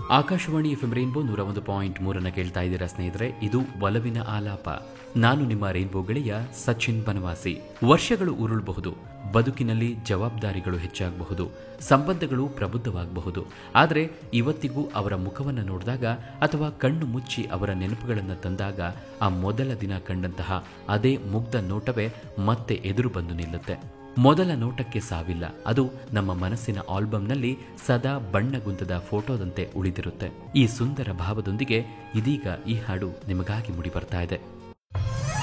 Akashvani FM rainbow ನೂರ ಒಂದು point ಮೂರನ್ನ ಕೇಳ್ತಾ ಇದ್ದೀರಾ ಸ್ನೇಹಿತರೆ ಇದು ಒಲವಿನ ಆಲಾಪ ನಾನು ನಿಮ್ಮ ರೈನ್ಬೋ ಗೆಳೆಯ ಸಚಿನ್ ಬನವಾಸಿ ವರ್ಷಗಳು ಉರುಳಬಹುದು ಬದುಕಿನಲ್ಲಿ ಜವಾಬ್ದಾರಿಗಳು ಹೆಚ್ಚಾಗಬಹುದು ಸಂಬಂಧಗಳು ಪ್ರಬುದ್ಧವಾಗಬಹುದು ಆದರೆ ಇವತ್ತಿಗೂ ಅವರ ಮುಖವನ್ನು ನೋಡಿದಾಗ ಅಥವಾ ಕಣ್ಣು ಮುಚ್ಚಿ ಅವರ ನೆನಪುಗಳನ್ನು ತಂದಾಗ ಆ ಮೊದಲ ದಿನ ಕಂಡಂತಹ ಅದೇ ಮುಗ್ಧ ನೋಟವೇ ಮತ್ತೆ ಎದುರು ಬಂದು ನಿಲ್ಲುತ್ತೆ ಮೊದಲ ನೋಟಕ್ಕೆ ಸಾವಿಲ್ಲ ಅದು ನಮ್ಮ ಮನಸ್ಸಿನ ಆಲ್ಬಂನಲ್ಲಿ ಸದಾ ಬಣ್ಣಗುಂತದ ಫೋಟೋದಂತೆ ಉಳಿದಿರುತ್ತೆ ಈ ಸುಂದರ ಭಾವದೊಂದಿಗೆ ಇದೀಗ ಈ ಹಾಡು ನಿಮಗಾಗಿ ಮುಡಿ ಬರ್ತಾ ಇದೆ